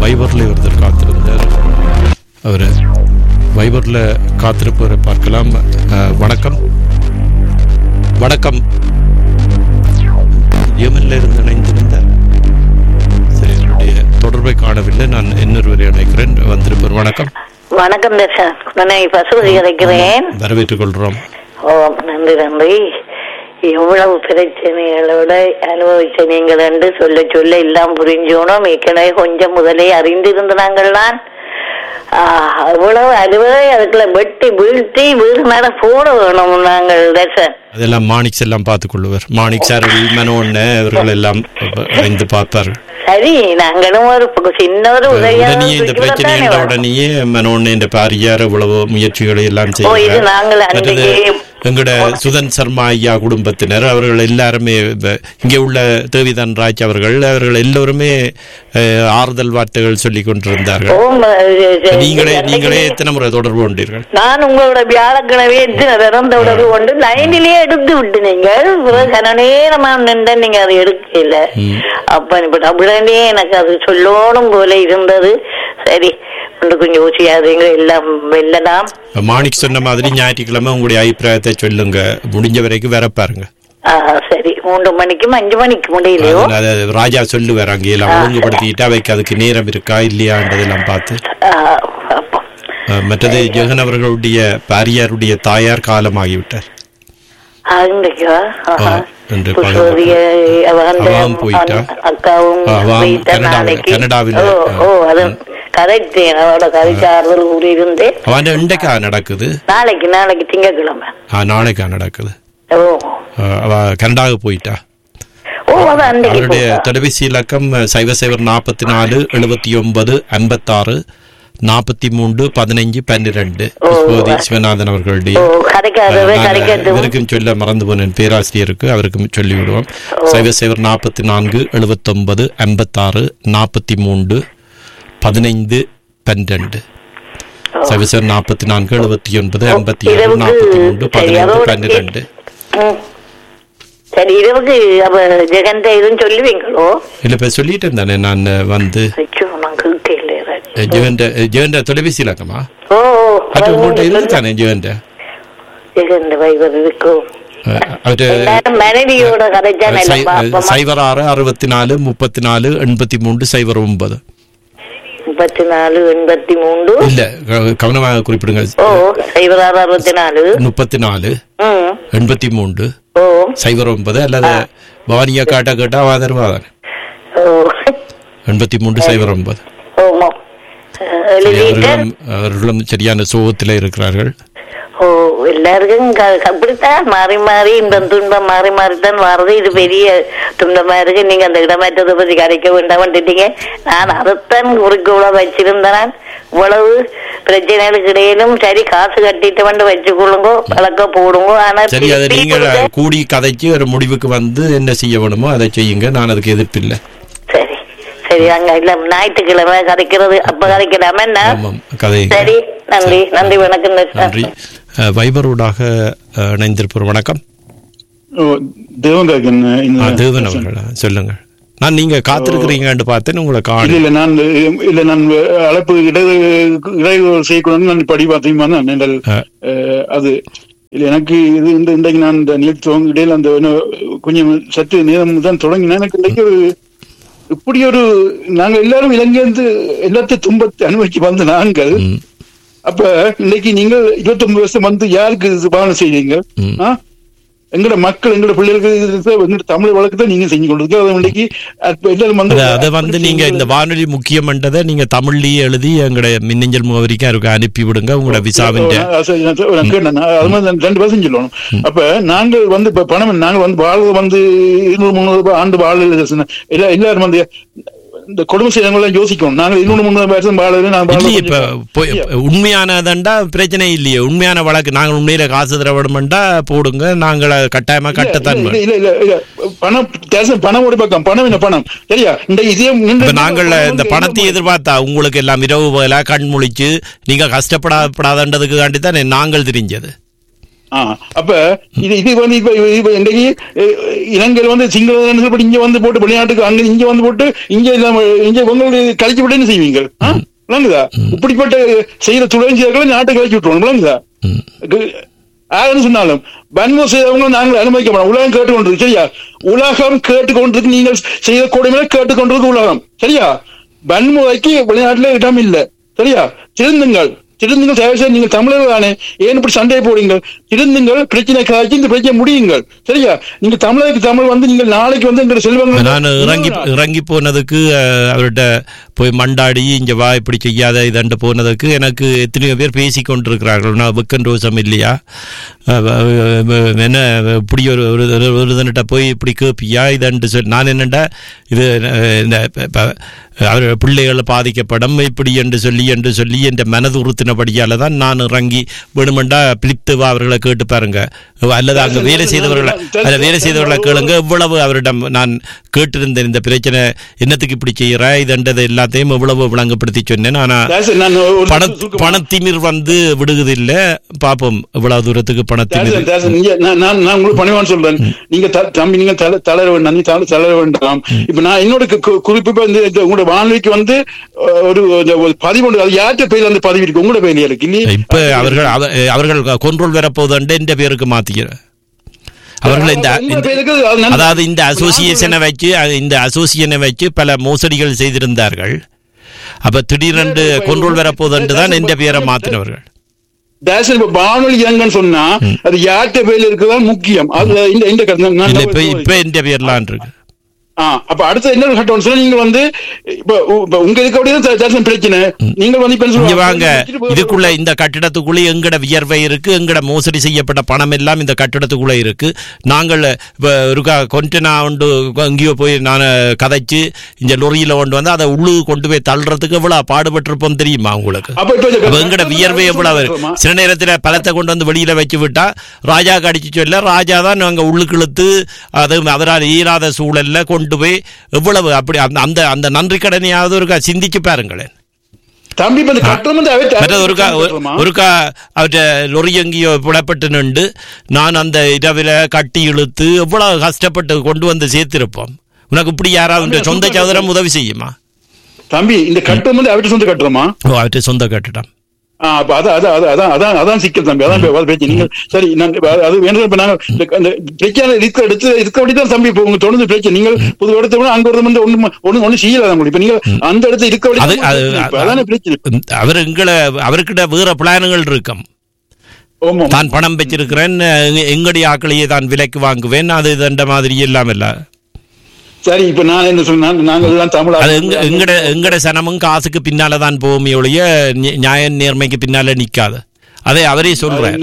வைபரில் ஒருத்தர் காத்திருந்தார் அவர் வைபரில் காத்திருப்பவரை பார்க்கலாம் அஹ், வணக்கம் வணக்கம் யமனில் இருந்து இணைந்திருந்தார் சரி என்னுடைய தொடர்பை காணவில்லை நான் இன்னொருவரை அழைக்கிறேன் வந்திருப்பவர் வணக்கம் வணக்கம் தர்ஷா நான் பசுபதி கிடைக்கிறேன் வரவேற்றுக் கொள்கிறோம் ஓ நன்றி நன்றி எவ்வளவு பிரச்சனைகளோட அனுபவிச்ச நீங்கள் என்று சொல்ல சொல்ல எல்லாம் புரிஞ்சோணும் ஏற்கனவே கொஞ்சம் முதலே அறிந்திருந்த நாங்கள் தான் அவ்வளவு அலுவலை அதுக்குள்ள வெட்டி வீழ்த்தி வீடு மேல போட வேணும் நாங்கள் தர்ஷன் அதெல்லாம் மாணிக்ஸ் எல்லாம் பார்த்துக் கொள்ளுவர் மாணிக் சார் மனோன்ன இவர்கள் எல்லாம் இணைந்து பார்ப்பார்கள் சரி நாங்களும் ஒரு பு- சின்ன ஒரு உதவியாக உடனே இந்த பிரச்சனை தானே என்ற வேணும். உடனேயே மனோன்னு இந்த பாரியார் இவ்வளவு முயற்சிகளை எல்லாம் ஓ இது செய்கிறார் நாங்கள் மற்றது அன்றைக்கு எங்கட சுதன் சர்மா ஐயா குடும்பத்தினர் அவர்கள் எல்லாருமே இந்த- இங்கே உள்ள தேவிதான் ராஜ் அவர்கள் அவர்கள் எல்லோருமே அஹ், ஆறுதல் வார்த்தைகள் சொல்லிக் கொண்டிருந்தார்கள் ஓ, ம- இது- நீங்களே இது நீங்களே அன்றைக்கு எத்தனை முறை தொடர்பு கொண்டீர்கள் நான் உங்களோட வியாழக்கிழமை எத்தனை தரம் தொடர்பு கொண்டு லைனிலேயே எடுத்து விட்டு நீங்கள் கன நேரமா நின்ற நீங்க அதை எடுக்கல அப்ப இப்ப உடனே எனக்கு அது சொல்லணும் போல இருந்தது சரி ஒன்று கொஞ்சம் யோசிக்காதீங்க எல்லாம் வெல்லலாம் மாணிக் சொன்ன மாதிரி ஞாயிற்றுக்கிழமை உங்களுடைய அபிப்பிராயத்தை சொல்லுங்க முடிஞ்ச வரைக்கும் வர பாருங்க ஆ, சரி மூன்று மணிக்கும் அஞ்சு மணிக்கு முடியலையோ அதனால ராஜா சொல்லுவார் அங்கே எல்லாம் ஒழுங்குபடுத்திக்கிட்டு அவைக்கு அதுக்கு நேரம் இருக்கா இல்லையான்றதெல்லாம் பார்த்து ஆ, அப்போ. அஹ், மற்றது ஜெகன் அவர்களுடைய பாரியாருடைய தாயார் காலமாகிவிட்டார் ஆ, இன்றைக்கா? ஆஹா. ஆ, இன்று புஷ்பவதிய, அவ அந்த அவன் போயிட்டா. அண்ண- அக்காவும் ஆ, அவன் போயிட்டா கனடாவில், நாளைக்கு. கனடாவில், ஓ, ஆ. ஓ அது கரெக்ட் அவளோட கதைக்கு ஆறுதல் கூறியிருந்து அவன் இன்றைக்கா நடக்குது நாளைக்கு நாளைக்கு திங்கட்கிழமை ஆ, நாளைக்கா நடக்குது ஓ அஹ், அவ கனடாவுக்கு போயிட்டா ஓ அது அன்றைக்கு அவருடைய போட்டா. தொலைபேசி இலக்கம் அஹ், சைவ சைவர் நாற்பத்தி நாலு எழுபத்தி ஒன்பது ஐம்பத்தாறு நாற்பத்தி மூன்று பதினைஞ்சு பன்னிரெண்டு புஷ்பவதி சிவநாதன் அவர்களுடைய ஓ கதைக்காதவே நான் கதைக்கட்டும் இவருக்கும் சொல்ல மறந்து போனேன் பேராசிரியருக்கு அவருக்கும் சொல்லி விடுவோம் சைவ சைவர் நாற்பத்தி நான்கு எழுபத்தொன்பது ஐம்பத்தாறு நாற்பத்தி மூன்று பதினைந்து பன்னிரெண்டு சைவ சைவர் நாற்பத்தி நான்கு எழுபத்தி ஒன்பது ஐம்பத்தி ஏழு இரவுக்கு நாற்பத்தி மூன்று சரி, பதினைந்து அதோட பன்னிரெண்டு ம். சரி இரவுக்கு அவ ஜெகந்த எதுவும் சொல்லுவீங்களோ இல்ல இப்ப சொல்லிட்டேன் தானே நான் வந்து ஐயோ நான் கேட்கல அஹ், ஜெகண்ட அஹ், ஜெகண்ட தொலைபேசி இலக்கமா ஓ அது உங்கள்கிட்ட இருந்து தானே ஜெகண்ட ஜெகந்த வைவர் இருக்கும் அஹ், அவரு எல்லாரும் மனைவியோட கதைச்சா அஹ், நல்ல சை- பாப்பமா சைபர் ஆறு அறுபத்தி நாலு முப்பத்தி நாலு எண்பத்தி மூன்று சைபர் ஒன்பது முப்பத்தி நாலு எண்பத்தி மூன்று இல்ல க- கவனமாக குறிப்பிடுங்க ஓ சைபர் ஆறு அறுபத்தி நாலு முப்பத்தி நாலு ம் எண்பத்தி மூன்று ஓ சைபர் ஒன்பது அல்லது பவானியா காட்டா கேட்டா அவ தருவாதானே ஓ எண்பத்தி மூன்று சைபர் ஒன்பது ஓமோ அஹ், எழுதிட்டு அவர்களும் அவர்களும் சரியான சோகத்தில் இருக்கிறார்கள் ஓ எல்லாருக்கும் க- அப்படித்தான் மாறி மாறி இன்பம் துன்பம் மாறி மாறித்தான் வர்றது இது பெரிய துன்பமா இருக்கு நீங்க அந்த இடமாற்றத்தை பத்தி கரைக்க வேண்டாம் வந்துட்டீங்க நான் அதைத்தான் குறிக்கோளா வச்சிருந்தேன் இவ்வளவு பிரச்சனைகளுக்கு இடையிலும் சரி காசு கட்டிட்டு வந்து வச்சுக்கொள்ளுங்க பழக்க போடுங்க ஆனா சரி அதை திருப்பி நீங்கள் கொடுங்க. கூடி கதைச்சு ஒரு முடிவுக்கு வந்து என்ன செய்ய வேணுமோ அதை செய்யுங்க நான் அதுக்கு எதிர்ப்பில்லை சரி சரி அங்க இல்ல ஞாயிற்றுக்கிழமை கதைக்கிறது அப்ப கதைக்கலாமா என்ன ஆமாம் கதை சரி நன்றி நன்றி வணக்கம் தர்ஷன். நன்றி அஹ், வைபரோடாக அஹ், இணைந்திருப்போர் வணக்கம் ஓ, தேவங்காக்கன் இந்த ஆ, தேவன் அவர்கள் சொல்லுங்க நான் நீங்க காத்திருக்கிறீங்கன்னு பார்த்தேன் உங்களை இல்ல காண இல்ல நான் இல்ல நான் அழைப்பு இடது இடையூறு செய்யக்கூடாது நான் படி பார்த்தீங்கன்னா நான் நீங்கள், ஆ. அஹ், அது இல்ல எனக்கு இது இந்த இன்றைக்கு நான் இந்த நிகழ்ச்சி துவங்க இடையில அந்த இன்னும் கொஞ்சம் சற்று நேரம் தான் தொடங்கினேன் எனக்கு இன்றைக்கு ஒரு இப்படி ஒரு நாங்க எல்லாரும் இலங்கையிலிருந்து எல்லாத்தையும் துன்பத்தை அனுபவிச்சு வந்த நாங்கள் ம். அப்ப இன்னைக்கு நீங்கள் இருபத்தி ஒன்பது வருஷம் வந்து யாருக்கு இது பாவனை செய்வீங்க ம். ஆ? எங்கட மக்கள் எங்கட பிள்ளைகளுக்கு இது எங்கட தமிழ் வழக்கு நீங்க செஞ்சு கொண்டு அது இன்னைக்கு அப்ப எல்லாரும் வந்து அத- அதை வந்து நீங்க இந்த வானொலி முக்கியமன்றதை நீங்க தமிழ்லயே எழுதி எங்களுடைய மின்னஞ்சல் முகவரிக்கு அவருக்கு அனுப்பி விடுங்க உங்களோட விசாவின் ஆ, சரி, நான் சொ- நான் கேட்டேன். நான் அது மாதிரி நான் ரெண்டு பர்சன்ட் சொல்லணும் அப்ப நாங்கள் வந்து இப்ப பணம் நாங்கள் வந்து வாழ்வு வந்து இருநூறு முந்நூறு ரூபாய் ஆண்டு வாழ் எல்லா எல்லாரும் வந்து இந்த கொடுமை செய்யறவங்க யோசிக்கணும் நாங்கள் இருநூறு முந்நூறு வருஷம் வாழ நாங்கள் இல்லையே இப்ப போய்- உண்மையானதண்டா பிரச்சனை இல்லையே உண்மையான வழக்கு நாங்கள் உண்மையில காசு தர விடமாட்டா போடுங்க நாங்கள் அதை கட்டாயமா கட்டத்தான் இல்ல, வேணும். இல்ல, இல்ல, இல்ல. பணம் தேசம் பணம் ஒரு பக்கம் பணம் என்ன பணம் சரியா இந்த இதே இப்ப நாங்கள் இந்த பணத்தை எதிர்பார்த்தா உங்களுக்கு எல்லாம் இரவு போல கண் முழிச்சு நீங்க கஷ்டப்படாதன்றதுக்கு காண்டி தான் நாங்கள் தெரிஞ்சது ஆ, அப்ப இது இது வந்து இப்ப இப்ப இன்றைக்கு அஹ், இலங்கையில் வந்து சிங்கள சொல்லி இங்க வந்து போட்டு வெளிநாட்டுக்கு அங்க இங்க வந்து போட்டு இங்க இல்லாம இங்க உங்களுக்கு கழிச்சு விட்டு என்ன செய்வீங்க ஆ? விளங்குதா இப்படிப்பட்ட செய்யற துளைஞ்சியர்களை நாட்டை கழிச்சு விட்டுருவோம் விளங்குதா கு- யாருன்னு சொன்னாலும் வன்முறை செய்தவங்க நாங்கள் அனுமதிக்க மாட்டோம் உலகம் கேட்டுக்கொண்டிருக்கு சரியா உலகம் கேட்டுக்கொண்டிருக்கு நீங்கள் செய்த கொடுமையை கேட்டுக்கொண்டிருக்கு உலகம் சரியா வன்முறைக்கு வெளிநாட்டுல இடம் இல்லை சரியா திருந்துங்கள் திருந்துங்கள் தயவு செய்து நீங்கள் தமிழர்கள் தானே ஏன் இப்படி சண்டை போடுங்கள் திருந்துங்கள் பிரச்சனை காய்ச்சி இந்த பிரச்சனை முடியுங்கள் சரியா நீங்க தமிழருக்கு தமிழ் வந்து நீங்கள் நாளைக்கு வந்து எங்க செல்வங்கள் நான் இறங்கி இறங்கி போனதுக்கு அஹ், அவர்கிட்ட போய் மண்டாடி இங்க வா இப்படி செய்யாத இதண்டு போனதுக்கு எனக்கு எத்தனையோ பேர் பேசி கொண்டிருக்கிறார்கள் நான் வெக்கன் ரோசம் இல்லையா அஹ், அஹ், என்ன இப்படி ஒரு ஒரு ஒரு- ஒரு இதன்கிட்ட போய் இப்படி கேப்பியா இதண்டு சொல்லி நான் என்னண்டா இது அஹ், இந்த ப- ப- அவர் பிள்ளைகள் பாதிக்கப்படும் இப்படி என்று சொல்லி என்று சொல்லி என்ற மனது உறுத்தினபடியால தான் நான் இறங்கி வேணுமெண்டா பிலிப்துவா அவர்களை கேட்டு பாருங்க அல்லது அங்க வேலை செய்தவர்களை அதில் வேலை செய்தவர்களை கேளுங்க எவ்வளவு அவரிடம் நான் கேட்டிருந்தேன் இந்த பிரச்சனை என்னத்துக்கு இப்படி செய்யற இதண்டது எல்லாத்தையும் எவ்வளவு விளங்கப்படுத்தி சொன்னேன் ஆனா நான் ஒரு பண சுருக்கமா- பணத்திமிர் வந்து விடுவதில்லை பாப்போம் இவ்வளவு தூரத்துக்கு பணத்திமிர் தேசம், தேசம், நீங்க- நான் நான் நான் உங்களுக்கு பணிவான் சொல்றேன் நீங்க த- தம்பி நீங்க தல தளர வேண்டாம் நீ தள தளர வேண்டாம் இப்ப நான் என்னோட கு- கு- குறிப்பு இப்ப இந்த இந்த உங்களோட வானொலிக்கு வந்து அஹ், ஒரு இந்த ஒரு பதிவு உண்டு அது யார்கிட்ட பேர் அந்த பதிவு இருக்கு உங்களோட பேர்ல இருக்கு இல்லையா இப்ப அவர்கள் அவ- அவர்கள் கொன்றோல் வரப்போதுண்டு என்ற பேருக்கு மாத்திக்கிறேன் அவர்கள் இந்த உங்க இந்த- பேருக்கு அது நன்றி. அதாவது இந்த அசோசியேஷனை வச்சு அது- இந்த அசோசியேஷனை வச்சு பல மோசடிகள் செய்திருந்தார்கள் அப்ப திடீரென்று கொன்றோல் வரப்போதுண்டு தான் எந்த பேரை மாத்தினவர்கள் தேசம் இப்ப வானொலி இயங்கன்னு சொன்னா அது யார்கிட்ட பேர்ல இருக்குதான் முக்கியம் அது இந்த இந்த கருத்து நான் இல்ல இப்ப இப்ப எந்த பேர்லாம் இருக்கு ஆ, அப்ப அடுத்த என்ன ஒரு கட்டம் சொன்னா நீங்க வந்து இப்ப உ- இப்ப உங்க இருக்க அப்படியே தேசம் பிரச்சனை நீங்க வந்து இப்ப என்ன இங்க சொல்லுவாங்க? வாங்க இதுக்குள்ள இந்த கட்டிடத்துக்குள்ள எங்கட வியர்வை இருக்கு எங்கட மோசடி செய்யப்பட்ட பணம் எல்லாம் இந்த கட்டிடத்துக்குள்ள இருக்கு நாங்கள் இப்ப ஒருக்கா கொண்டனா உண்டு எங்கேயோ போய் நான் கதைச்சு இந்த லொரியில கொண்டு வந்து அதை உள்ளு கொண்டு போய் தள்ளுறதுக்கு எவ்வளவு பாடுபட்டிருப்போம் தெரியுமா உங்களுக்கு அப்ப இப்ப இந்த அப்ப எங்கட வியர்வை எவ்வளவு சொல்றோமா? சில நேரத்துல பழத்தை கொண்டு வந்து வெளியில வச்சு விட்டா ராஜா கடிச்சு சொல்ல ராஜா தான் அங்க உள்ளுக்கு இழுத்து அது அவரால் ஈராத சூழல்ல கொண்டு போய் எவ்வளவு அப்படி அந்த அந்த அந்த நன்றி கடனையாவது ஒரு சிந்திச்சு பாருங்களேன் தம்பி இப்ப இந்த கட்டம் வந்து அவர்ட்ட- மற்றது ஒருக்கா கட்டுறோமா? ஒருக்கா அவற்ற லொரி எங்கேயோ புலப்பட்டு நின்று நான் அந்த இரவில கட்டி இழுத்து எவ்வளவு கஷ்டப்பட்டு கொண்டு வந்து சேர்த்திருப்போம் உனக்கு இப்படி யாராவது உன்னுடைய சொந்த சகோதரம் உதவி செய்யுமா தம்பி இந்த கட்டம் வந்து அவர்ட்ட சொந்த கட்டுறோமா ஓ அவற்றை சொந்த கட்டிடம் ஆ, அப்ப அதான் அதான் அதான் அதான் அதான் அதான் சிக்கல் தம்பி அதான் இப்ப பேச்சு நீங்க சரி நான் இப்ப அது வேணும் இப்ப நாங்க இந்த- அந்த பிரச்சனை இருக்க எடுத்து இருக்கபடி தான் தம்பி இப்ப உங்க தொடர்ந்து பிரச்சனை நீங்கள் புது இடத்த விட அங்க ஒரு வந்து ஒண்ணு ஒண்ணு ஒண்ணு செய்யல உங்களுக்கு இப்ப நீங்க அந்த இடத்துல இருக்கபடி அது தான் அது பிரச்சனை இப்ப. அதானே பிரச்சனை அவர் எங்களை அவர்கிட்ட வேற பிளானுகள் இருக்கும் ஆமா தான் பணம் வச்சிருக்கிறேன் எங்க- எங்களுடைய ஆக்களையே தான் விலைக்கு வாங்குவேன் அது தண்ட மாதிரி எல்லாம் இல்ல சரி இப்ப நான் என்ன சொன்னா நாங்க எல்லாம் தமிழ் அது எங்க எங்கட எங்கட சனமும் காசுக்கு பின்னால தான் போகுமே ஒழிய நி- நியாய நேர்மைக்கு பின்னால நிக்காது அதை அவரே சொல்றார்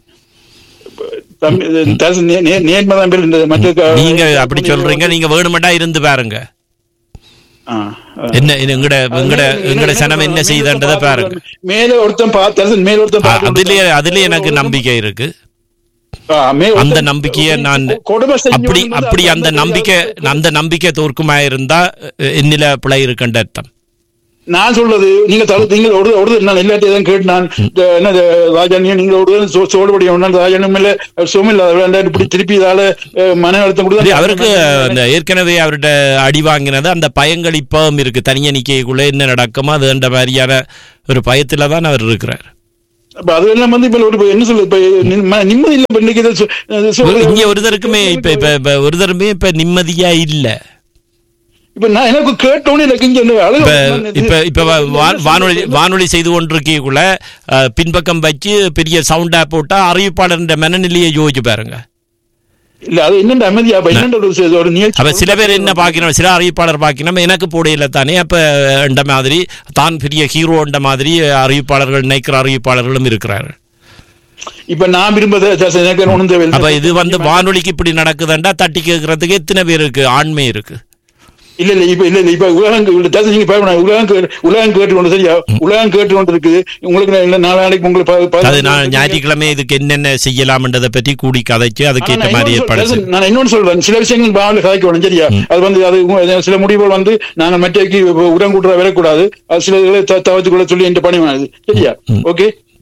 தம்பி தரசு நே- நே- நேர்மைதான் பேர் இந்த மற்ற க- நீங்க அப்படி சொல்றீங்க நீங்க வேணுமெண்டா இருந்து பாருங்க ஆ, ஆ. என்ன இது எங்கட எங்கட எங்கட சனம் என்ன செய்தன்றதை பாருங்க மேல ஒருத்தன் பார்த்து மேல ஒருத்தன் ஆ, பார்த்து அதுலயே அதுலயே எனக்கு நம்பிக்கை இருக்கு ஆ, மே- அந்த ஒருத்தன் நம்பிக்கையை நான் கொடுமை செஞ்சவன் அப்படி வந்து அப்படி அந்த நம்பிக்கை அந்த நம்பிக்கை தோற்குமா இருந்தா அஹ், என்னில பிழை இருக்குன்ற அர்த்தம் நான் சொல்றது நீங்க தலை நீங்கள் ஒரு ஒரு நான் எல்லாத்தையும் தான் கேட்டு நான் இந்த என்ன இது, ராஜானியா நீங்க ஒரு சோடுபடி ராஜானும் இல்ல சுமில்ல வேண்டாம் இப்படி திருப்பி இதால அஹ், மன அழுத்தம் சரி, கொடுத்து அவருக்கு அந்த ஏற்கனவே அவர்கிட்ட அடி வாங்கினது அந்த பயங்கள் இப்பவும் இருக்கு தனிய நிக்கைக்குள்ள என்ன நடக்குமோ அதுன்ற மாதிரியான ஒரு பயத்துல தான் அவர் இருக்கிறார் அப்ப அது எல்லாம் வந்து இப்ப ஒரு என்ன சொல்றது இப்ப நிம்ம- நிம்மதி இல்ல இப்ப இன்னைக்கு இதை சொ- இது சொல்றது- இங்க ஒருத்தருக்குமே இப்ப இப்ப இப்ப ஒருத்தருமே இப்ப நிம்மதியா இல்ல இப்ப நான் எனக்கு கேட்டோன்னு எனக்கு இங்க இந்த அழுகை இப்ப வந்து- இப்ப இப்ப வா- வா- வானொலி வானொலி செய்து கொண்டிருக்கக்குள்ள அஹ், பின்பக்கம் வச்சு பெரிய சவுண்டா போட்டா அறிவிப்பாளர் மனநிலையை யோசிச்சு பாருங்க இல்ல அது என்னென்ன அமைதியா அப்ப என்னென்ன ஒரு செ- ஒரு நிகழ்ச்சி அப்ப சில பேர் என்ன பாக்கணும் சில அறிவிப்பாளர் பாக்கணும் எனக்கு போடையில தானே அப்ப இந்த மாதிரி தான் பெரிய ஹீரோன்ற மாதிரி அறிவிப்பாளர்கள் நினைக்கிற அறிவிப்பாளர்களும் இருக்கிறார்கள் இப்ப நான் விரும்பத எனக்கு ஒண்ணும் தேவையில்லை அப்ப இது வந்து வானொலிக்கு இப்படி நடக்குதுண்டா தட்டி கேட்கறதுக்கு எத்தனை பேர் இருக்கு ஆண்மை இருக்கு இல்ல இல்ல இப்ப இல்ல இல்ல இப்ப உலகம் கே- தசை நீங்க பயப்படாது உலகம் கே- உலகம் கேட்டு கொண்டு சரியா உலகம் கேட்டு கொண்டு இருக்குது உங்களுக்கு நான் இல்ல நாலு நாளைக்கு உங்களுக்கு ப- ப- அது நான் ஞாயிற்றுக்கிழமை இதுக்கு என்னென்ன செய்யலாம்ன்றதை பற்றி கூடி கதைச்சு ஆனா அதுக்கேற்ற நான் மாதிரி இன்னொன்னு ஏற்பாடு சொல்- செய்யும் நான் இன்னொன்னு சொல்றேன் சில விஷயங்கள் பாவல கதைக்க வேணும் சரியா அது வந்து அது உங்க- சில முடிவுகள் வந்து நாங்க மற்றக்கு உடன் கூட்டுற வரக்கூடாது அது சில இதுகளை த- தவிர்த்து கொள்ள சொல்லி என்ற பணி வேணுது சரியா ஓகே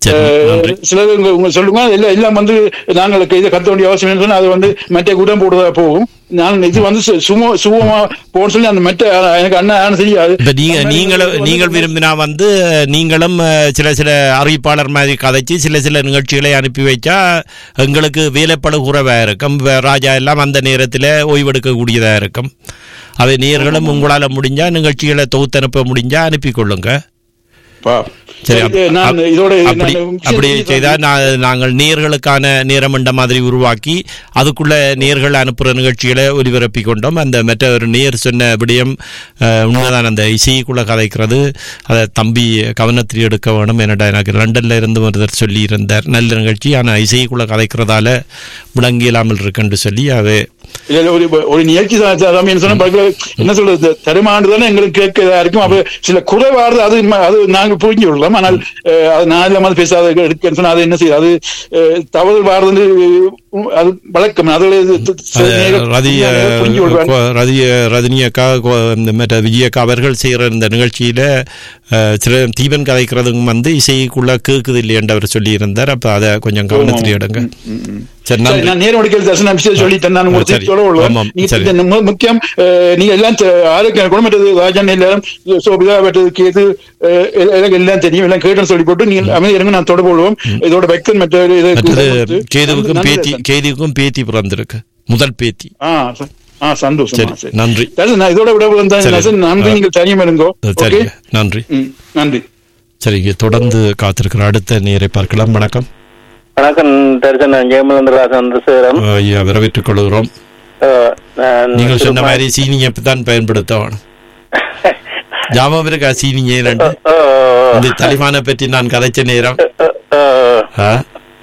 சரி, நன்றி. சிலது உங்க உங்க சொல்லுங்க எல்லாம் எல்லாம் வந்து நாங்களுக்கு இதை கத்த வேண்டிய அவசியம் இல்லைன்னு சொன்னா அது வந்து மெட்டை கூட போடுறதா போகும் நான் இது வந்து சு- சுமோ சுகமா போன்னு சொல்லி அந்த மெட்டை எனக்கு அண்ணா ஆன தெரியாது இப்ப நீங்க நீங்களும் நீங்கள் விரும்பினா வந்து நீங்களும் அஹ், சில சில அறிவிப்பாளர் மாதிரி கதைச்சு சில சில நிகழ்ச்சிகளை அனுப்பி வச்சா எங்களுக்கு வேலைப்படு குறைவா இருக்கும் இப்ப ராஜா எல்லாம் அந்த நேரத்தில் ஓய்வெடுக்கக்கூடியதா இருக்கும் அவை நேர்களும் உங்களால முடிஞ்சா நிகழ்ச்சிகளை தொகுத்து அனுப்ப முடிஞ்சா அனுப்பி கொள்ளுங்க பா. சரி அப்- இது நான் அப்- இதோட அப்படி நான் அப்படி விஷயம் செய்தா நா- நாங்கள் நேர்களுக்கான நேரமண்ட மாதிரி உருவாக்கி அதுக்குள்ள நேர்கள் அனுப்புற நிகழ்ச்சிகளை ஒலிபரப்பி கொண்டோம் அந்த மற்ற ஒரு நேர் சொன்ன விடயம் அஹ், உண்மைதான் அந்த இசைக்குள்ள கதைக்கிறது அதை தம்பி கவனத்தில் எடுக்க வேணும் என்னடா எனக்கு லண்டன்ல இருந்து ஒருத்தர் சொல்லி இருந்தார் நல்ல நிகழ்ச்சி ஆனால் இசைக்குள்ள கதைக்கிறதால விளங்கி இல்லாமல் இருக்குன்னு சொல்லி அவை இல்ல, இல்ல, ஒரு ஒரு நிகழ்ச்சி சா- சா- சாமி என்ன சொன்னா பாருங்க, என்ன சொல்றது தருமாண்டு தானே எங்களுக்கு கேட்கறதா இருக்கும் அப்ப சில குறைவாடுது அது ம- அது நாங்க புரிஞ்சு கொள்ளலாம் ஆனால் அஹ், அது நான் இல்லாமல் பேசாத எடுக்கன்னு சொன்னா அது என்ன செய்யுது அது அஹ், தவறு வாடுறது அது வழக்கம் அதுல இது த- சில அது நேரம் ரதிய புரிஞ்சு கொள்வாங்க கொ- ரதிய ரஜினி அக்கா கொ- இந்த மற்ற விஜய் அக்கா அவர்கள் செய்கிற இந்த நிகழ்ச்சியில அஹ், சில தீபன் கதைக்கிறதுக்கும் வந்து இசைக்குள்ள கேட்குது இல்லையென்று அவர் சொல்லியிருந்தார் அப்ப அதை கொஞ்சம் கவனத்தில் எடுங்க சரி சரி, நன்றி நான் நேரடிக்கல் தரிசனம் விஷயம் சொல்லிட்டேன் நான் ஆ, உங்களுக்கு சரி. சொல்ல விடுவேன். ஆமாம், நீங்க சரி. இந்த மு- முக்கியம் அஹ், நீங்க எல்லாம் தெ- ஆரோக்கிய குடும்பத்தது ராஜன் எல்லாரும் சோபிதா வெட்டது கேது அஹ், எல்லாம் எனக்கு எல்லாம் தெரியும் எல்லாம் கேட்டேன்னு சொல்லி போட்டு நீங்க அமைதி இருங்க நான் தொட போடுவோம் இதோட வெக்தன் மற்ற இது மற்றது கொடுத்து- கேதுவுக்கும் நன்றி, பேத்தி தரிசனம். கேதுவுக்கும் பேத்தி பிறந்திருக்கு முதல் பேத்தி ஆ ச- ஆ சந்தோஷம் சரி ஆ, சரி. நன்றி தரிசனம், நான் இதோட விட வந்தேன் சரி. நசன், நன்றி ஆ. நீங்கள் தனியும் இருங்கோ சரி ஓகே நன்றி ம், நன்றி சரி இங்கே தொடர்ந்து காத்திருக்கிற அடுத்த நேரை பார்க்கலாம் வணக்கம் வணக்கம் தரிசன ஜெயமலந்தராஜ் சந்திரசேகரம் அஹ், ஐயா வரவேற்றுக் கொள்கிறோம் அஹ், நான் நீங்கள் சொன்ன திரும்ப- மாதிரி சீனியை தான் பயன்படுத்த வேணும் ஜாபம் இருக்கா சீனியை ரெண்டு அஹ், இந்த தலிபானை பற்றி நான் கதைச்ச நேரம் அஹ், அஹ், ஆ?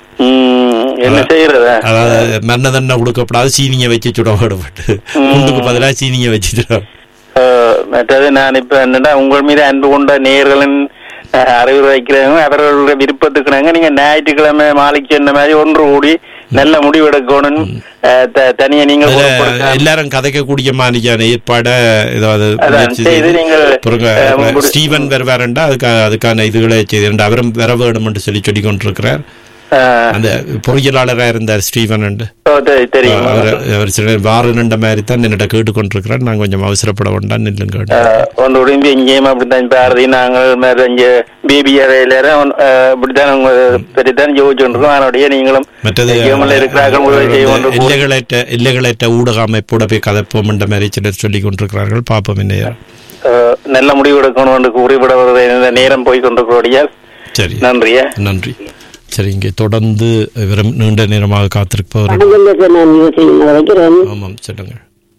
ம், என்ன செய்யறத அதாவது மரண தண்டனை கொடுக்கப்படாது சீனியை வச்சு சுட விடப்பட்டு குண்டுக்கு பதிலாக சீனியை வச்சு சுட அஹ், மற்றது நான் இப்ப என்னடா உங்கள் மீது அன்பு கொண்ட நேயர்களின் அஹ், அறிவுரை வைக்கிறவங்க அவர்களுடைய விருப்பத்துக்குனாங்க நீங்க ஞாயிற்றுக்கிழமை மாலைக்கு சொன்ன மாதிரி ஒன்று கூடி நல்ல முடிவெடுக்கணும் அஹ், த- தனியா நீங்கள் அதுல பொறுப்பெடுக்காம- எல்லாரும் கதைக்கக்கூடிய மாதிரியான ஏற்பாட ஏதாவது அதான் முயற்சி செய்து செய்து நீங்கள், பிறகு அஹ், முடி- ஸ்டீவன் வருவாருண்டா அதுக்கு அதுக்கான இதுகளை செய்து அவரும் வர வேணும் என்று சொல்லி சொல்லி கொண்டிருக்கிறார் அஹ், அந்த பொறியியலாளராக இருந்தார் ஸ்டீவன் என்று ஓ, தெ- தெரியும் அவர் அவர் சில வார நின்ற மாதிரி தான் என்னிட்ட கேட்டுக்கொண்டிருக்கிறார் நான் கொஞ்சம் அவசரப்பட வேண்டாம் நில்லுங்க அஹ், ஒன்று உடம்பு எங்கேயும் அப்படித்தான் பாரதி நாங்கள் மேல இங்க பிபி எல்லாரும் அஹ், இப்படித்தான் உங்க பற்றித்தான் யோசிச்சுருக்கோம் அதனுடைய நீங்களும் மற்றது கேமல இருக்கிறார்கள் உதவி செய்ய கொண்டு போ- எல்லைகளற்ற எல்லைகளற்ற ஊடக அமைப்போட போய் கதைப்போம் என்ற மாதிரி சிலர் சொல்லிக் கொண்டிருக்கிறார்கள் பார்ப்போம் என்ன அஹ், நல்ல முடிவு எடுக்கணும் என்று கூறிவிட வருகிற இந்த நேரம் போய் கொண்டிருக்கிறோடைய சரி நன்றியா நன்றி சரி இங்கே தொடர்ந்து விரும் நீண்ட நேரமாக காத்திருப்பவர் வணக்கம் நான் யோசிச்சு வைக்கிறேன் ஆமாம் சொல்லுங்க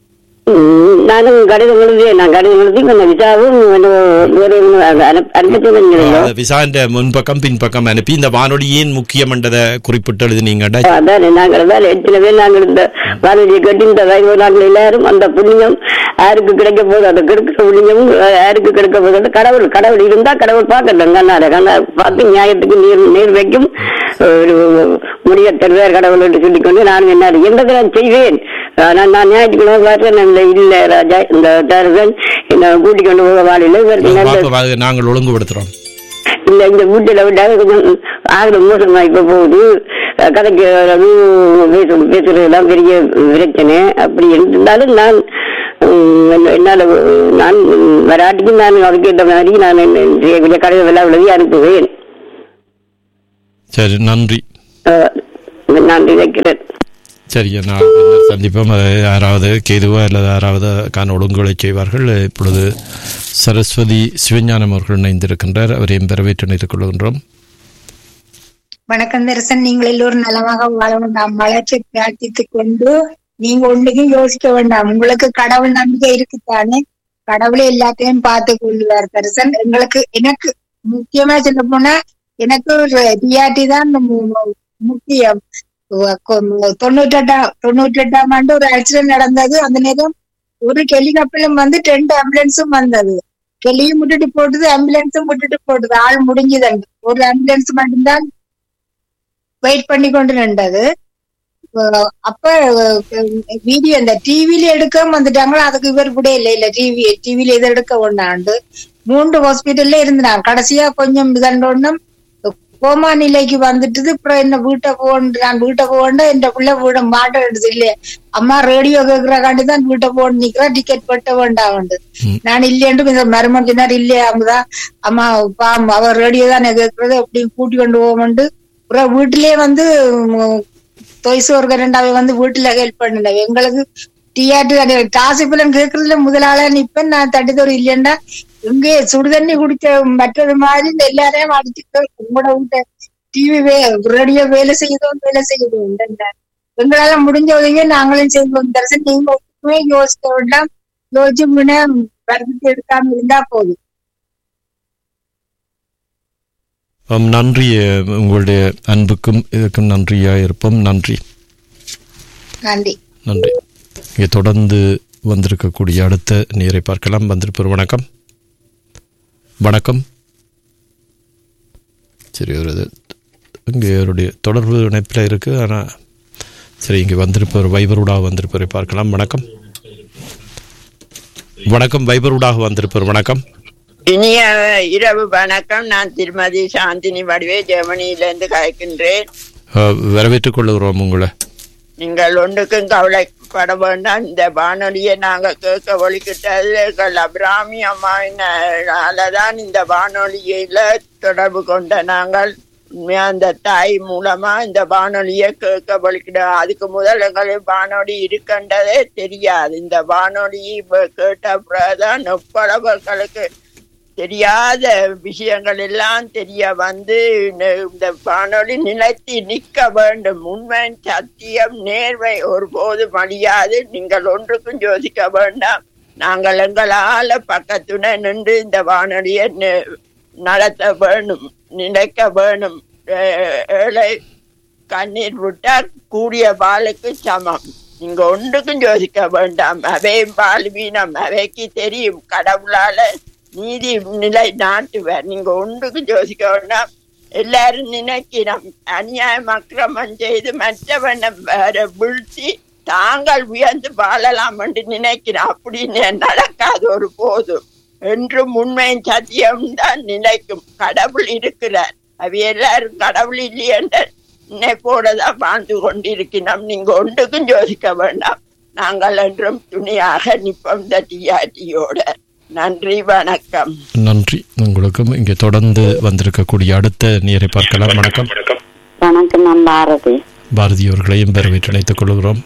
ம், நானும் கடிதம் எழுதி நான் கடிதம் எழுதி கொஞ்சம் விசாவும் வேற அனுப்பிச்சு அந்த விசாண்ட முன்பக்கம் பின்பக்கம் அனுப்பி இந்த வானொலி ஏன் முக்கியம் என்றதை குறிப்பிட்டு எழுதினீங்கடா அதான் நாங்கள் தான் எத்தனை பேர் நாங்கள் இந்த வானொலியை கட்டி இந்த வயது நாங்கள் எல்லாரும் அந்த புண்ணியம் யாருக்கு கிடைக்க போகுது அந்த கிடைக்கிற புண்ணியம் யாருக்கு கிடைக்க போகுது அந்த கடவுள் கடவுள் இருந்தா கடவுள் பார்க்கட்டும் கண்ணார கண்ணா பார்த்து நியாயத்துக்கு நீர் நீர் வைக்கும் ஒரு முடிய தருவார் கடவுள் என்று சொல்லிக்கொண்டு நான் என்ன எந்த நான் செய்வேன் நான் நான் ஞாயிற்றுக்கிழமை பார்த்தேன் நான் இல்ல ராஜா இந்த தரகன் என்ன கூட்டிக் கொண்டு போக வாழில இவருக்கு நல்ல பார்ப்போம், அது நாங்கள் ஒழுங்குபடுத்துறோம் இல்ல இந்த வீட்டுல விட்டாக கொஞ்சம் ஆகுது மோசமா இப்ப போகுது அஹ் கதைக்கு அது பேச பேசுறதுலாம் பெரிய பிரச்சனை அப்படி இருந்தாலும் நான் உம், என்ன- என்னால நான் வராட்டிக்கு நான் அதுக்கேற்ற மாதிரி நான் என்ன செய்யக்கூடிய கடைகள் எல்லாம் எழுதி அனுப்புவேன் சரி நன்றி அஹ் நான் நினைக்கிறேன் சரி நான் பின்னர் சந்திப்போம் அது யாராவது கேதுவா அல்லது யாராவது கான ஒழுங்குகளை செய்வார்கள் இப்பொழுது சரஸ்வதி சிவஞானம் அவர்கள் இணைந்திருக்கின்றார் அவரையும் வரவேற்று நிறுத்திக் கொள்கின்றோம் வணக்கம் தரிசன் நீங்கள் எல்லோரும் நலமாக வாழ வேண்டாம் வளர்ச்சி பிரார்த்தித்துக் கொண்டு நீங்க ஒண்ணுக்கும் யோசிக்க வேண்டாம் உங்களுக்கு கடவுள் நம்பிக்கை இருக்குத்தானே கடவுளே எல்லாத்தையும் பார்த்து கொள்ளுவார் தரிசன் எங்களுக்கு எனக்கு முக்கியமா சொல்ல போனா எனக்கு டிஆர்டி தான் மு- மு- முக்கியம் தொண்ணூற்றி எட்டாம் தொண்ணூற்றி எட்டாம் ஆண்டு ஒரு ஆக்சிடென்ட் நடந்தது அந்த நேரம் ஒரு ஹெலிகாப்டரும் வந்து ரெண்டு ஆம்புலன்ஸும் வந்தது கெளியும் விட்டுட்டு போட்டுது ஆம்புலன்ஸும் விட்டுட்டு போட்டுது ஆள் முடிஞ்சது ஒரு ஆம்புலன்ஸ் மட்டும்தான் வெயிட் பண்ணி கொண்டு நின்றது அஹ் அப்ப வீடியோ இந்த டிவில எடுக்க வந்துட்டாங்களா அதுக்கு இவர் கூட இல்ல இல்ல டிவி டிவில இதை எடுக்க ஒண்ணாண்டு மூன்று ஹாஸ்பிட்டல்ல இருந்தாங்க கடைசியா கொஞ்சம் இதண்டோன்னும் கோமா நிலைக்கு வந்துட்டு அப்புறம் என்ன வீட்டை போகணும் நான் வீட்டை போகணும் என் பிள்ளை வீட மாட்டேடுது இல்லையே அம்மா ரேடியோ கேக்குறக்காண்டி தான் வீட்டை போகணும் நிக்கிறேன் டிக்கெட் பட்ட வேண்டாம் நான் இல்லையன்ட்டு இந்த மருமன் சொன்னார் இல்லையா அங்கதான் அம்மா பா அவர் ரேடியோ தானே கேக்குறது அப்படி கூட்டி கொண்டு போவோம்ட்டு அப்புறம் வீட்டிலேயே வந்து தொய்சோர்க ரெண்டாவே வந்து வீட்டுல ஹெல்ப் பண்ணல எங்களுக்கு டிஆர்டி காசு பிள்ளை கேக்குறதுல முதலாளா நிப்பேன் நான் தட்டுத்தோடு இல்லையண்டா இங்கே சுடுதண்ணி குடிச்ச மற்றது மாதிரி இந்த எல்லாரையும் அடிச்சுட்டு உங்களோட வீட்டை டிவி வே ரேடியோ வேலை செய்யுதோம் வேலை செய்யுதோம் எங்களால முடிஞ்ச உதவியை நாங்களும் செய்வோம் தரிசனம் நீங்க ஒன்றுமே யோசிக்க வேண்டாம் யோசிச்சு முன்னே வரதுக்கு எடுக்காம இருந்தா போதும் ஆம், நன்றி அஹ், உங்களுடைய அன்புக்கும் இதுக்கும் நன்றியா இருப்போம் நன்றி நன்றி நன்றி இங்கே தொடர்ந்து வந்திருக்கக்கூடிய அடுத்த நேரை பார்க்கலாம் வந்திருப்பவர் வணக்கம் வணக்கம் சரி ஒரு இது இங்கே அவருடைய தொடர்பு இணைப்பில் இருக்கு ஆனால் சரி இங்கே வந்திருப்பவர் வைபரூடாக வந்திருப்பவரை பார்க்கலாம் வணக்கம் வணக்கம் வைபரூடாக வந்திருப்பவர் வணக்கம் இனிய இரவு வணக்கம் நான் திருமதி சாந்தினி வடிவே ஜெர்மனியிலிருந்து கலைக்கின்றேன் அஹ், வரவேற்றுக் கொள்ளுகிறோம் உங்களை நீங்கள் ஒன்றுக்கும் கவலைப்பட வேண்டாம் இந்த வானொலியை நாங்க கேட்க ஒழிக்கிட்டது எங்கள் அபிராமி அம்மாவினாலதான் இந்த வானொலியில தொடர்பு கொண்ட நாங்கள் உண்மையா அந்த தாய் மூலமா இந்த வானொலியை கேட்க ஒழிக்கிட அதுக்கு முதல் எங்களுக்கு வானொலி இருக்கின்றதே தெரியாது இந்த வானொலி இப்ப கேட்ட பிறகுதான் எவ்வளவுகளுக்கு தெரியாத விஷயங்கள் எல்லாம் தெரிய வந்து இந்த- இந்த வானொலி நிலைத்து நிற்க வேண்டும் உண்மை சத்தியம் நேர்மை ஒருபோது மடியாது நீங்கள் ஒன்றுக்கும் யோசிக்க வேண்டாம் நாங்கள் எங்களால பக்கத்துணை நின்று இந்த வானொலியை நி- நடத்த வேணும் நினைக்க வேணும் ஏ- ஏழை கண்ணீர் விட்டா கூடிய பாலுக்கு சமம் நீங்க ஒன்றுக்கும் யோசிக்க வேண்டாம் அவை பால்வீனம் அவைக்கு தெரியும் கடவுளால நீதி நிலை நாட்டுவர் நீங்க ஒன்றுக்கும் யோசிக்க வேண்டாம் எல்லாரும் நினைக்கிறோம் அநியாயம் அக்கிரமம் செய்து மற்றவனை வேற வீழ்த்தி தாங்கள் உயர்ந்து வாழலாம் என்று நினைக்கிறோம் அப்படி நி- நடக்காது ஒரு போதும் என்றும் உண்மையின் சத்தியம் தான் நிலைக்கும் கடவுள் இருக்கிறார் அவை எல்லாரும் கடவுள் இல்லையென்ற நினைப்போட தான் வாழ்ந்து கொண்டிருக்கிறோம் நீங்க ஒன்றுக்கும் யோசிக்க வேண்டாம் நாங்கள் என்றும் துணியாக நிற்போம் இந்த டிஆர்டியோட நன்றி வணக்கம் நன்றி உங்களுக்கும் இங்கே தொடர்ந்து வந்திருக்கக்கூடிய அடுத்த நேரை பார்க்கலாம் வணக்கம் வணக்கம் நான் பாரதி பாரதி அவர்களையும் வரவேற்று இணைத்துக் கொள்கிறோம்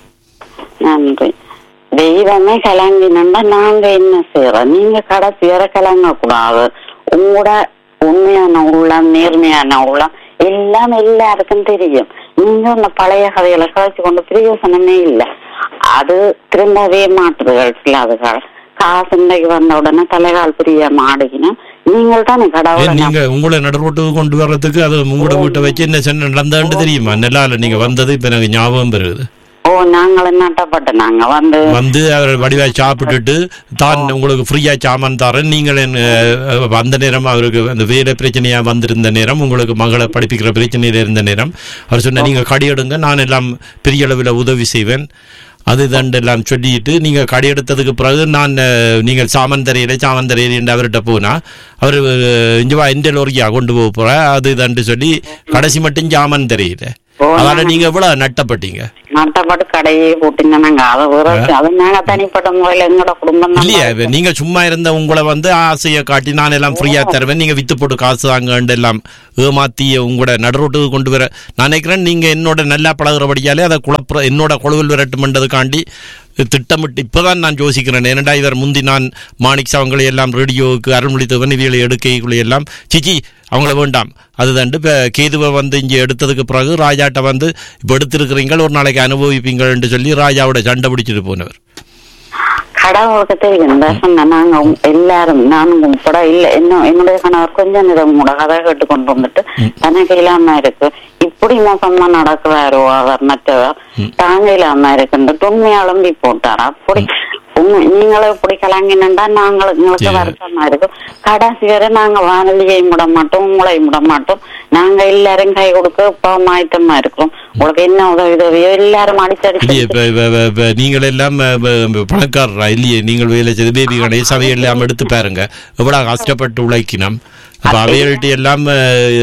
நன்றி தெய்வமே கலங்கினா நாங்க என்ன செய்யறோம் நீங்க கடைசி வரை கலங்க கூடாது உங்களோட உண்மையான உள்ளம் நேர்மையான உள்ளம் எல்லாம் எல்லாருக்கும் தெரியும் நீங்க இந்த பழைய கதைகளை கழிச்சு கொண்டு பிரயோசனமே இல்லை அது திரும்பவே மாற்றுகள் சிலாதுகள் காசு இன்றைக்கு வந்த உடனே தலைகால் பிரிய மாடுகினா நீங்கள் தானே ஏன் கடவுளை நீங்க உங்களை நடுரோட்டு கொண்டு வர்றதுக்கு அது உங்களோட வீட்டை வச்சு என்ன சென்ன நடந்தான்னு தெரியுமா நெல்லால நீங்க வந்தது இப்ப எனக்கு ஞாபகம் பெறுது ஓ நாங்கள் நட்டப்பட்ட நாங்க வந்து வந்து அவர் வடிவா சாப்பிட்டுட்டு தான் உங்களுக்கு ஃப்ரீயா சாமான் தரேன் நீங்கள் என்ன, அஹ், அந்த நேரம் அவருக்கு அந்த வேலை பிரச்சனையா வந்திருந்த நேரம் உங்களுக்கு மகளை படிப்பிக்கிற பிரச்சனையில இருந்த நேரம் அவர் சொன்ன நீங்க கடி எடுங்க நான் எல்லாம் பெரிய அளவில் உதவி செய்வேன் அது தண்டு எல்லாம் சொல்லிட்டு நீங்க கடை எடுத்ததுக்கு பிறகு நான் அஹ், நீங்கள் சாமான் தரையில சாமான் தரையில என்று அவர்கிட்ட போனா அவர் இங்க வா இந்த லோரியா கொண்டு போக போற அது தண்டு சொல்லி கடைசி மட்டும் சாமான் தரையில அதனால நீங்க எவ்வளவு நட்டப்பட்டீங்க நட்டப்பட்டு கடையே போட்டுங்க அதை வேற அது நாங்க தனிப்பட்ட முறையில எங்களோட குடும்பம் தான் இல்லையா இப்ப நீங்க சும்மா இருந்த உங்களை வந்து ஆசையை காட்டி நான் எல்லாம் ஃப்ரீயா தருவேன் நீங்க வித்து போட்டு காசு தாங்கன்னு எல்லாம் ஏமாத்தி உங்களோட நடுரோட்டுக்கு கொண்டு வர நான் நினைக்கிறேன் நீங்க என்னோட நல்லா பழகுறபடியாலே அதை குழப்ப என்னோட குழுவில் விரட்டுமென்றதுக்காண்டி திட்டமிட்டு இப்பதான் நான் யோசிக்கிறேன் ஏனண்டா இவர் முந்தி நான் மாணிக் அவங்களை எல்லாம் ரேடியோவுக்கு அருள்மொழித்தவன் இவியலை எடுக்கைக்குள்ள எல்லாம் சிச்சி அவங்கள வேண்டாம் அதுதாண்டு இப்போ கேதுவை வந்து இங்கே எடுத்ததுக்கு பிறகு ராஜாட்ட வந்து இப்போ எடுத்திருக்கிறீங்க ஒரு நாளைக்கு அனுபவிப்பீங்கள்னு சொல்லி ராஜாவோட சண்டை பிடிச்சிட்டு போனவர் கடவுளுக்கு தெரியும் இந்த சொன்ன நாங்க உங்க- எல்லாரும் நானும் உட்பட இல்ல இன்னும் என்னுடைய கணவர் கொஞ்ச நேரம் கூட கதை கேட்டு கொண்டு வந்துட்டு தனக்கு இல்லாம இருக்கு இப்படி மோசமா நடக்குறாரோ அவர் மற்றவர் தாங்க இல்லாம இருக்குன்ட்டு உண்மையாலும் போட்டார் அப்படி உண்மை நீங்களும் இப்படி கலங்கினா நாங்களும் எங்களுக்கு சரி. வருத்தமா இருக்கும் கடைசி வரை நாங்க வானொலியையும் விட மாட்டோம் உங்களையும் விட மாட்டோம் நாங்க எல்லாரும் கை கொடுக்க இப்போ மாயத்தமா இருக்கிறோம் உங்களுக்கு என்ன உதவி உதவியோ எல்லாரும் இல்லையே அடிச்சடிச்சு இப்ப இப்ப- இப்ப- இப்ப நீங்கள் எல்லாம் அஹ், ப- ப- பணக்காரரா இல்லையே நீங்கள் வேலை செய்து பேபி கணேஷ் அவையெல்லாம் எடுத்து பாருங்க எவ்வளவு கஷ்டப்பட்டு உழைக்கினோம் அப்ப அவைகள்ட்ட எல்லாம் அஹ்,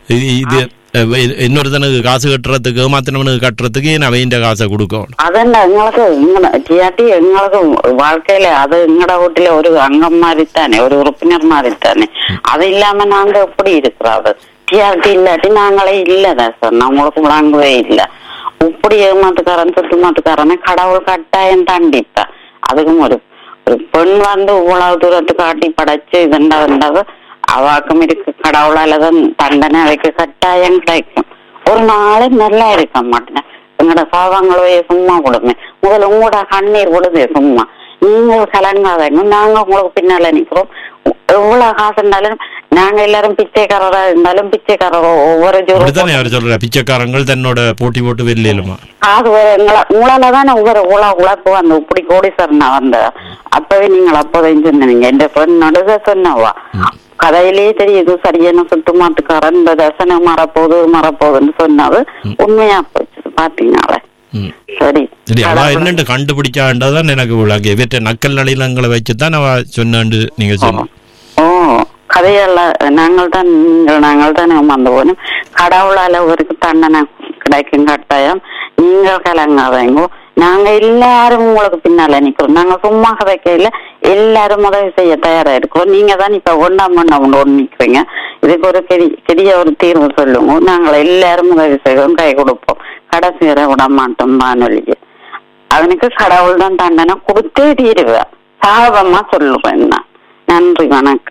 இது- இது அஹ், இன்னொருத்தனுக்கு காசு கட்டுறதுக்கு ஏமாத்தினவனுக்கு கட்டுறதுக்கு நான் அவன் காசை கொடுக்கணும் அதென்ன எங்களுக்கு இங்கன டிஆர்டி எங்களுக்கு வாழ்க்கையில அது எங்கட வீட்டுல ஒரு அங்கம் மாதிரி தானே ஒரு உறுப்பினர் மாதிரி தானே அது இல்லாம நாங்க எப்படி இருக்கிறோம் டிஆர்டி இல்லாட்டி நாங்களே இல்லதான் சார் நம்மளுக்கு விளங்கவே இல்ல இப்படி ஏமாத்துக்காரன் சுத்துமாத்துக்காரனை கடவுள் கட்டாயம் தண்டிப்பேன் அதுக்கும் ஒரு ஒரு பெண் வந்து இவ்வளவு தூரத்துக்கு காட்டி படைச்சு இதுண்டாவது அவாக்கும் இருக்கு கடவுளால தான் தண்டனை அவைக்கு கட்டாயம் கிடைக்கும் ஒரு நாளும் நல்லா இருக்க மாட்டேன் எங்களோட பாவங்களவே சும்மா கொடுமே முதல்ல உங்களோட கண்ணீர் விடுதே சும்மா நீங்க கலங்காதீங்க நாங்க உங்களுக்கு பின்னால நிக்கிறோம் எவ்வளவு காசு இருந்தாலும் நாங்க எல்லாரும் பிச்சைக்காரரா இருந்தாலும் பிச்சைக்காரரோ ஒவ்வொரு ஜோடி அப்படித்தானே அவர் சொல்ற பிச்சைக்காரங்கள் தன்னோட போட்டி போட்டு வெளியிலுமா காது வேற எங்களா உங்களால தானே ஒவ்வொரு உலா உழைப்பு வந்து இப்படி கோடீஸ்வரன் வந்த அப்பவே நீங்கள் அப்போதையும் சொன்னீங்க என் பெண் நடுக சொன்னவா கதையிலேயே தெரியுது சரியான சுத்துமாட்டுக்காரன் இந்த தசனை மறப்போகுது மறப்போகுதுன்னு சொன்னது உண்மையா போச்சு பாத்தீங்களே ம். சரி சரி அவ என்னண்டு கண்டுபிடிச்சாண்டதான் எனக்கு விளங்கு இவற்றை நக்கல் நளினங்களை வச்சுதான் அவ சொன்னாண்டு நீங்க சொன்ன ஓ கதையல்ல நாங்கள் தான் நீங்கள் நாங்கள் தான் ஏமாந்து போனோம் கடவுளால அவருக்கு தண்டனை கிடைக்கும் கட்டாயம் நீங்கள் கலங்காதீங்க நாங்க எல்லாரும் உங்களுக்கு பின்னால நிக்கிறோம் நாங்க சும்மா கதைக்கையில எல்லாரும் உதவி செய்ய தயாரா இருக்கோம் நீங்க தான் இப்ப ஒண்ணாம் ஒண்ணாம் ஒன்று நிக்கிறீங்க இதுக்கு ஒரு பெரிய பெரிய ஒரு தீர்வு சொல்லுங்க நாங்கள் எல்லாரும் உதவி செய்வோம் கை கொடுப்போம் கடைசி வரை விட மாட்டோம் வானொலிக்கு அவனுக்கு கடவுள் தான் தண்டனை கொடுத்தே தீருவேன் சாபமா சொல்லுவேன் நான் நன்றி வணக்கம்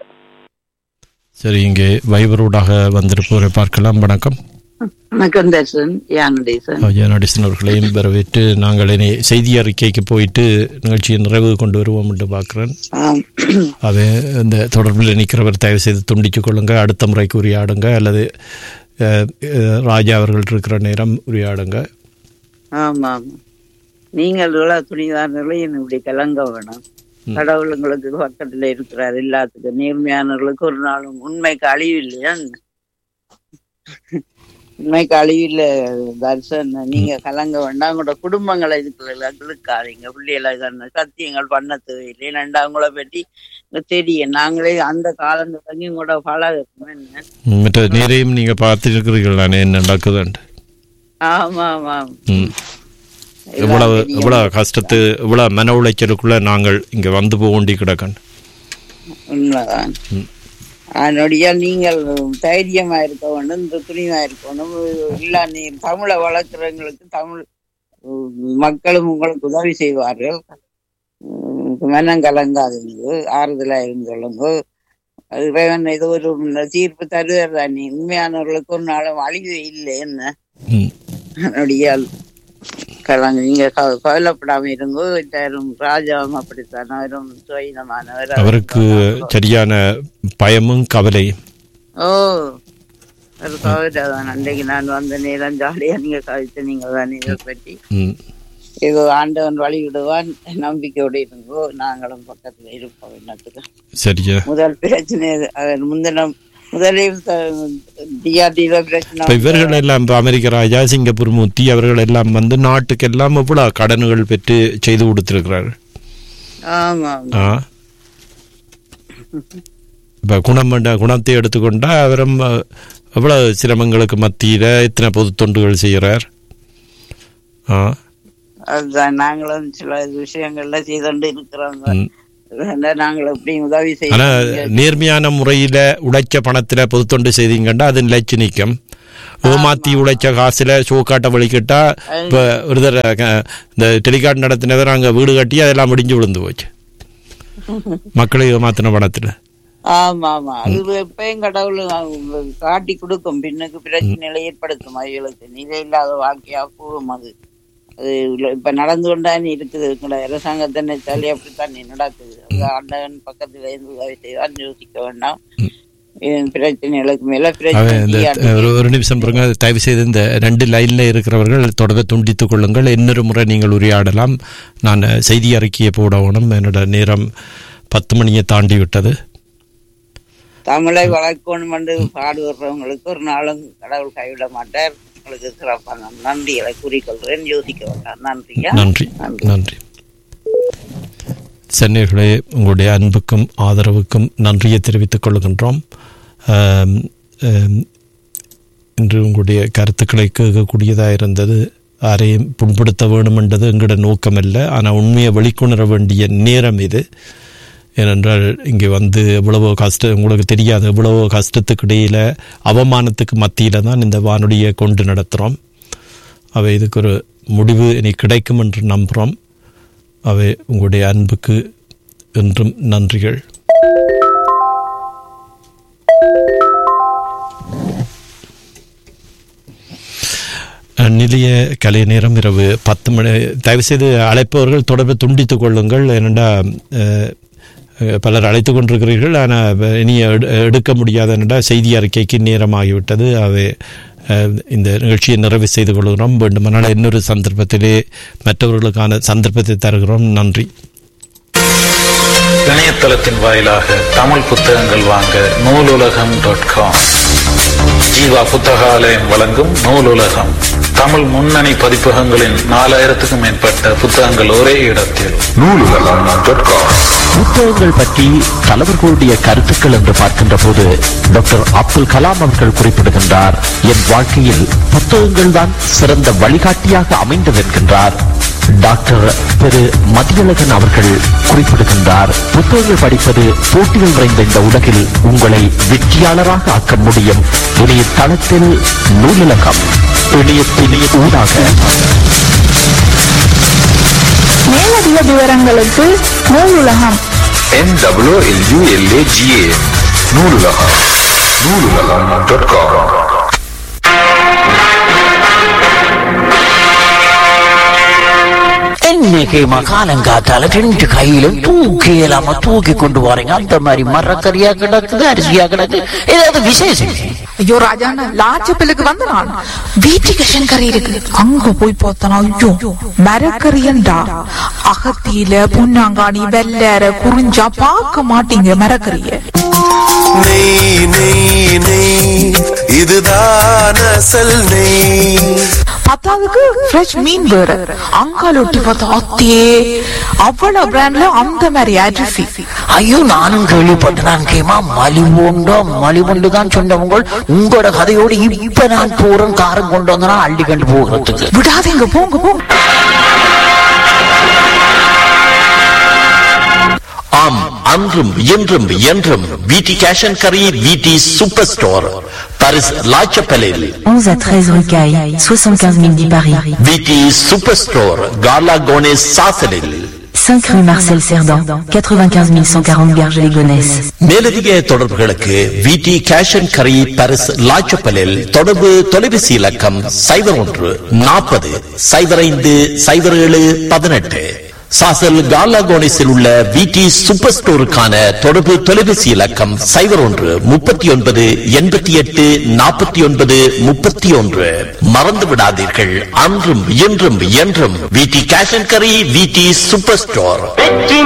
சரி இங்கே வைபரோடாக வந்திருப்பவரை பார்க்கலாம் வணக்கம் வணக்கம் தர்சன் யானுடேசன் ஜெயநாடிசன் அவர்களையும் வரவேற்று நாங்கள் இனி செய்தி அறிக்கைக்கு போயிட்டு நிகழ்ச்சியை நிறைவு கொண்டு வருவோம் என்று பார்க்கிறேன் ஆம். அது இந்த தொடர்பில் நிற்கிறவர் தயவு செய்து துண்டிச்சு கொள்ளுங்க அடுத்த முறைக்கு உரையாடுங்க அல்லது அஹ், அஹ், ராஜா அவர்கள் இருக்கிற நேரம் உரையாடுங்க ஆமா ஆமா நீங்கள் இவ்வளவு துணிதாரர்களே இப்படி கலங்க வேணும் கடவுள் உங்களுக்கு பக்கத்துல இருக்கிறார் எல்லாத்துக்கும் நேர்மையானவர்களுக்கு ஒரு நாளும் உண்மைக்கு அழிவு இல்லையா உண்மைக்கு அழிவு இல்ல தர்சன் நீங்க கலங்க வேண்டாம் உங்களோட குடும்பங்களை இதுக்குள்ள இழுக்காதீங்க பிள்ளைகளை தானே சத்தியங்கள் பண்ண தேவையில்லை ரெண்டா உங்களை பற்றி தெரியும் நாங்களே அந்த காலம் தொடங்கி உங்களோட பழகம் என்ன மற்ற நேரையும் நீங்க பார்த்துருக்கிறீர்கள் தானே என்ன நடக்குதுன்ட்டு ஆமா ஆமா ம். இவ்வளவு இவ்வளவு கஷ்டத்து இவ்வளவு மன உளைச்சலுக்குள்ள நாங்கள் இங்க வந்து போண்டி கிடக்கணும் உண்மைதான் அதனுடைய நீங்கள் தைரியமா இருக்க வேண்டும் இந்த துணிவா இருக்கணும் இல்ல நீ தமிழை வளர்க்குறவங்களுக்கு தமிழ் உம், மக்களும் உங்களுக்கு உதவி செய்வார்கள் உம், மனம் கலங்காதீங்க ஆறுதலா இருந்தொள்ளுங்க அது இறைவன் ஏதோ ஒரு தீர்ப்பு தருவார் தான் நீ உண்மையானவர்களுக்கு ஒரு நாளும் அழிவு இல்லை என்ன ம். அதனுடைய கலங்க நீங்க க- கவலைப்படாம இருங்க எல்லாரும் ராஜாவும் அப்படித்தான் அவரும் சுயநமானவர் அவருக்கு சரியான பயமும் கவலையும் ஓ ஒரு கவலை தான் அன்றைக்கு நான் வந்த நேரம் ஜாலியா நீங்க கவித்த நீங்க தான் இதை பற்றி ம். ஏதோ ஆண்டவன் வழி விடுவான் நம்பிக்கையோடு இருங்கோ நாங்களும் பக்கத்துல இருப்போம் என்னத்துக்கு சரியா முதல் பிரச்சனை இது. அவர் முந்தினம் முதலில் டிஆர்டியில பிரச்சனை இப்ப இவர்கள் எல்லாம் இப்ப அமெரிக்க ராஜா சிங்கப்பூர் மூர்த்தி அவர்கள் எல்லாம் வந்து நாட்டுக்கு எல்லாம் இவ்வளவு கடன்கள் பெற்று செய்து கொடுத்திருக்கிறார்கள் ஆமா ஆ. இப்ப குணம் பண்ண- குணத்தை எடுத்துக்கொண்டா அவரும் அஹ், எவ்வளவு சிரமங்களுக்கு மத்தியில இத்தனை பொது தொண்டுகள் செய்கிறார் ஆ. அதுதான் நாங்களும் சில விஷயங்கள்ல செய்தோண்டு இருக்கிறோங்க ம். அதனால நாங்கள் எப்படி உதவி ஆனா செய்ய நேர்மையான முறையில உழைச்ச பணத்துல பொது தொண்டு செய்தீங்கன்னா அது நிலைச்சு நிற்கும் ஏமாத்தி உழைச்ச காசுல ஷோக்காட்ட வலிக்கிட்டா இப்ப ஒரு தடவை க- இந்த டெலிகார்ட் நடத்தினவர் அங்க வீடு கட்டி அதெல்லாம் முடிஞ்சு விழுந்து போச்சு மக்களை ஏமாத்தின பணத்துல ஆமா ஆமா அது எப்பயும் கடவுள் அவங்க காட்டி கொடுக்கும் பின்னுக்கு பிரச்சனைகளை ஏற்படுத்தும் அவைகளுக்கு நிலை இல்லாத வாக்கியா போகும் அது அது இல்ல- இப்ப நடந்து கொண்டானே இருக்குது எங்களோட அரசாங்கத்தை நினைச்சாலே அப்படித்தான் நடக்குது அது ஆண்டவன் பக்கத்துல இருந்து உதவி செய்வான் யோசிக்க வேண்டாம் இது பிரச்சனைகளுக்கு மேல அவன் இந்த பிரச்சனை ஒரு ஒரு நிமிஷம் பாருங்க தயவு செய்து இந்த ரெண்டு லைன்ல இருக்கிறவர்கள் தொடர்பை துண்டித்துக் கொள்ளுங்கள் இன்னொரு முறை நீங்கள் உரையாடலாம் நான் செய்தி அறிக்கையை போடணும் என்னோட நேரம் பத்து மணியை தாண்டி விட்டது தமிழை வளர்க்கணும் என்று பாடுபடுறவங்களுக்கு ஒரு நாளும் கடவுள் கைவிட மாட்டார் உங்களுக்கு சிறப்பான நன்றிகளை கூறிக்கொள்கிறேன் யோசிக்க வேண்டாம் நன்றியா நன்றி நன்றி சென்னைகளே உங்களுடைய அன்புக்கும் ஆதரவுக்கும் நன்றியை தெரிவித்துக் கொள்கின்றோம் ஆம், ஆம், இன்று உங்களுடைய கருத்துக்களை கேட்கக்கூடியதாக இருந்தது யாரையும் புண்படுத்த வேணுமென்றது எங்களோட நோக்கம் அல்ல ஆனால் உண்மையை வெளிக்கொணர வேண்டிய நேரம் இது ஏனென்றால் இங்கே வந்து எவ்வளவோ கஷ்டம் உங்களுக்கு தெரியாது எவ்வளவோ கஷ்டத்துக்கு இடையில் அவமானத்துக்கு மத்தியில் தான் இந்த வானொலியை கொண்டு நடத்துகிறோம் அவை இதுக்கு ஒரு முடிவு இனி கிடைக்கும் என்று நம்புகிறோம் அவை உங்களுடைய அன்புக்கு என்றும் நன்றிகள் நிலைய கலை நேரம் இரவு பத்து மணி தயவுசெய்து அழைப்பவர்கள் தொடர்பை துண்டித்துக் கொள்ளுங்கள் ஏனெண்டா அஹ், அஹ், பலர் அழைத்து கொண்டிருக்கிறீர்கள் ஆனால் இனி எடு- எடுக்க முடியாத என்னடா செய்தி அறிக்கைக்கு நேரமாகிவிட்டது அவை அஹ், இந்த நிகழ்ச்சியை நிறைவு செய்து கொள்கிறோம் வேண்டுமானால் இன்னொரு சந்தர்ப்பத்திலே மற்றவர்களுக்கான சந்தர்ப்பத்தை தருகிறோம் நன்றி இணையதளத்தின் வாயிலாக தமிழ் புத்தகங்கள் வாங்க நூலுலகம் டாட் காம் ஜீவா புத்தகாலயம் வழங்கும் நூலுலகம் தமிழ் முன்னணி பதிப்பகங்களின் நாலாயிரத்துக்கும் மேற்பட்ட புத்தகங்கள் ஒரே இடத்தில் நூலுலகம் டாட் காம் புத்தகங்கள் பற்றி தலைவர்களுடைய கருத்துக்கள் என்று பார்க்கின்ற போது டாக்டர் அப்துல் கலாம் அவர்கள் குறிப்பிடுகின்றார் என் வாழ்க்கையில் புத்தகங்கள் தான் சிறந்த வழிகாட்டியாக அமைந்தது என்கின்றார் டாக்டர் திரு மதியழகன் அவர்கள் குறிப்பிடுகின்றார் புத்தகங்கள் படிப்பது போட்டிகள் நிறைந்த இந்த உலகில் உங்களை வெற்றியாளராக ஆக்க முடியும் இணையதளத்தில் நூலகம் இணையத்தின் ஊடாக மேலதிக விவரங்களுக்கு Noolulagam NWLULAGA Noolulagam Noolulagam dot com இன்னைக்கு மகாலங்காத்தால ரெண்டு கையிலும் தூக்கி இல்லாம தூக்கி கொண்டு போறீங்க அந்த மாதிரி மரக்கறியா கிடக்குது அரிசியா கிடக்கு ஏதாவது விசேஷம் ஐயோ ராஜாண்ணா லாச்சப்பிலுக்கு வந்த நான் வீட்டுக்கு கறி இருக்கு அங்க போய் பார்த்தனா ஐயோ மரக்கறியண்டா அகத்தியில புன்னாங்காணி வெள்ளற குறிஞ்சா பார்க்க மாட்டீங்க மரக்கறிய நெய் நெய் நெய் இதுதான் அசல் நெய் பத்தாவதுக்கு ஃப்ரெஷ் மீன் வேற அங்கால ஒட்டி பார்த்தா அத்தே அவ்வளவு பிராண்ட்ல அந்த மாதிரி அரிசி ஐயோ நானும் கேள்விப்பட்டேன் கேமா மலிவுண்டோ மலிவுண்டு தான் சொன்னவங்க உங்களோட கதையோடு இப்ப நான் போறேன் காரம் கொண்டு வந்தனா அள்ளி கண்டு போகிறதுக்கு விடாதீங்க போங்க போங்க ஆம் அன்றும் இன்றும் என்றும் விடி கேஷ் அண்ட் கரி விடி சூப்பர் ஸ்டோர் பாரிஸ் லாச்சப்பலில் 11 à 13 rue Caille, 75 000 dit Paris. விடி சூப்பர் ஸ்டோர் கார்லா கோனேஸ் சாசலில் 5 rue Marcel Cerdan, 95 140 Garges-les-Gonesse. மேலதிக தொடர்புகளுக்கு விடி கேஷ் அண்ட் கரி பாரிஸ் லாச்சப்பலில் தொடர்பு தொலைபேசி இலக்கம் சைபர் ஒன்று நாற்பது சைபர் ஐந்து சைபர் ஏழு பதினெட்டு சாசல் கார்லா கோனேஸில் உள்ள விடி சூப்பர் ஸ்டோருக்கான தொடர்பு தொலைபேசி இலக்கம் சைபர் ஒன்று முப்பத்தி ஒன்பது எண்பத்தி எட்டு நாற்பத்தி ஒன்பது முப்பத்தி ஒன்று மறந்து விடாதீர்கள் அன்றும் இன்றும் என்றும் விடி கேஷ் அண்ட் கரி விடி சூப்பர் ஸ்டோர் வெற்றி